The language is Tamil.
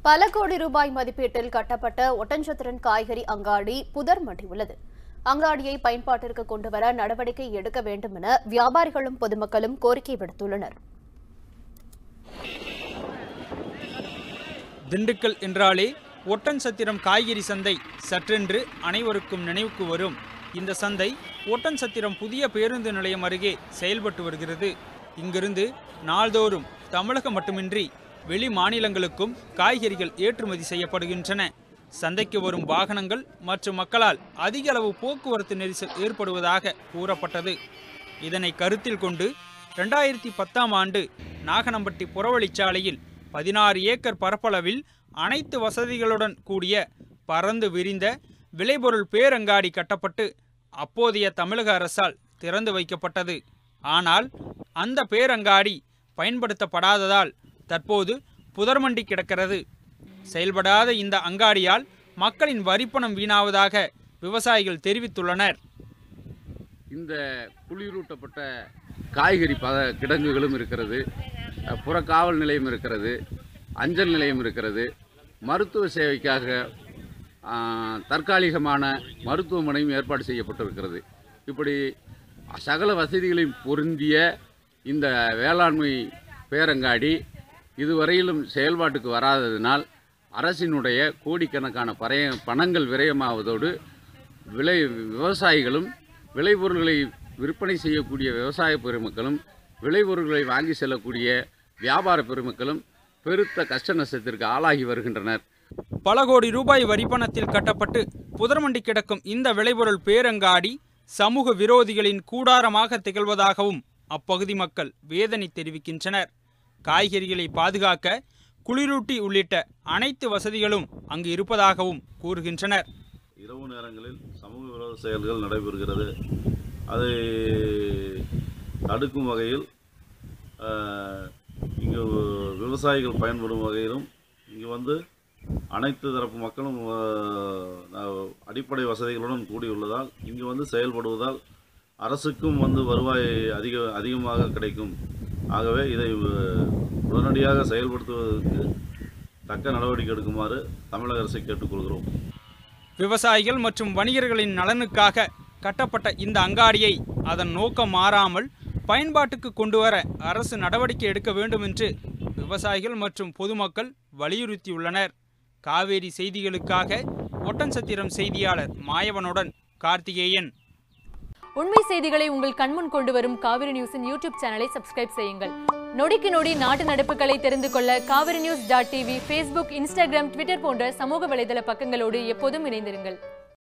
பல கோடி ரூபாய் மதிப்பீட்டில் கட்டப்பட்ட ஒட்டன்சத்திரன் காய்கறி அங்காடி புதர் மண்டியுள்ளது அங்காடியை பயன்பாட்டிற்கு கொண்டுவர நடவடிக்கை எடுக்க வேண்டும் என வியாபாரிகளும் பொதுமக்களும் கோரிக்கை விடுத்துள்ளனர் திண்டுக்கல் என்றாலே ஒட்டன் சத்திரம் காய்கறி சந்தை சற்றென்று அனைவருக்கும் நினைவுக்கு வரும் இந்த சந்தை ஒட்டன் சத்திரம் புதிய பேருந்து நிலையம் அருகே செயல்பட்டு வருகிறது இங்கிருந்து நாள்தோறும் தமிழகம் மட்டுமின்றி வெளி மாநிலங்களுக்கும் காய்கறிகள் ஏற்றுமதி செய்யப்படுகின்றன சந்தைக்கு வரும் வாகனங்கள் மற்றும் மக்களால் அதிக அளவு போக்குவரத்து நெரிசல் ஏற்படுவதாக கூறப்பட்டது இதனை கருத்தில் கொண்டு ரெண்டாயிரத்தி பத்தாம் ஆண்டு நாகனம்பட்டி புறவழிச்சாலையில் பதினாறு ஏக்கர் பரப்பளவில் அனைத்து வசதிகளுடன் கூடிய பறந்து விரிந்த விளைபொருள் பேரங்காடி கட்டப்பட்டு அப்போதைய தமிழக அரசால் திறந்து வைக்கப்பட்டது ஆனால் அந்த பேரங்காடி பயன்படுத்தப்படாததால் தற்போது புதர்மண்டி கிடக்கிறது செயல்படாத இந்த அங்காடியால் மக்களின் வரிப்பணம் வீணாவதாக விவசாயிகள் தெரிவித்துள்ளனர் இந்த குளிரூட்டப்பட்ட காய்கறி பத கிடங்குகளும் இருக்கிறது அஹ், புறக்காவல் நிலையம் இருக்கிறது அஞ்சல் நிலையம் இருக்கிறது மருத்துவ சேவைக்காக ஆஹ், தற்காலிகமான மருத்துவமனையும் ஏற்பாடு செய்யப்பட்டிருக்கிறது இப்படி சகல வசதிகளையும் பொருந்திய இந்த வேளாண்மை பேரங்காடி இதுவரையிலும் செயல்பாட்டுக்கு வராததினால் அரசினுடைய கோடிக்கணக்கான பறைய பணங்கள் விரயமாவதோடு விளை விவசாயிகளும் விளைபொருள்களை விற்பனை செய்யக்கூடிய விவசாய பெருமக்களும் விளைபொருள்களை வாங்கி செல்லக்கூடிய வியாபார பெருமக்களும் பெருத்த கஷ்ட நஷ்டத்திற்கு ஆளாகி வருகின்றனர் பல கோடி ரூபாய் வரிப்பணத்தில் கட்டப்பட்டு புதர்மண்டி கிடக்கும் இந்த விளைபொருள் பேரங்காடி சமூக விரோதிகளின் கூடாரமாக திகழ்வதாகவும் அப்பகுதி மக்கள் வேதனை தெரிவிக்கின்றனர் காய்கறிகளை பாதுகாக்க குளிரூட்டி உள்ளிட்ட அனைத்து வசதிகளும் அங்கு இருப்பதாகவும் கூறுகின்றனர் இரவு நேரங்களில் சமூக விரோத செயல்கள் நடைபெறுகிறது அதை தடுக்கும் வகையில் ஆஹ், இங்கு விவசாயிகள் பயன்படும் வகையிலும் இங்கு வந்து அனைத்து தரப்பு மக்களும் ஆஹ், நா- அடிப்படை வசதிகளுடன் கூடியுள்ளதால் இங்கு வந்து செயல்படுவதால் அரசுக்கும் வந்து வருவாய் அதிக அதிகமாக கிடைக்கும் ஆகவே இதை ஆஹ், உடனடியாக செயல்படுத்துவதற்கு தக்க நடவடிக்கை எடுக்குமாறு தமிழக அரசை கேட்டுக்கொள்கிறோம் விவசாயிகள் மற்றும் வணிகர்களின் நலனுக்காக கட்டப்பட்ட இந்த அங்காடியை அதன் நோக்கம் மாறாமல் பயன்பாட்டுக்கு கொண்டுவர அரசு நடவடிக்கை எடுக்க வேண்டும் என்று விவசாயிகள் மற்றும் பொதுமக்கள் வலியுறுத்தியுள்ளனர் காவேரி செய்திகளுக்காக ஒட்டன்சத்திரம் செய்தியாளர் மாயவனுடன் கார்த்திகேயன் உண்மை செய்திகளை உங்கள் கண்முன் கொண்டு வரும் காவிரி நியூஸின் யூடியூப் சேனலை சப்ஸ்கிரைப் செய்யுங்கள் நொடிக்கு நொடி நாட்டு நடப்புகளை தெரிந்து கொள்ள Kaveri news dot TV Facebook Instagram Twitter போன்ற சமூக வலைதள பக்கங்களோடு எப்போதும் இணைந்திருங்கள்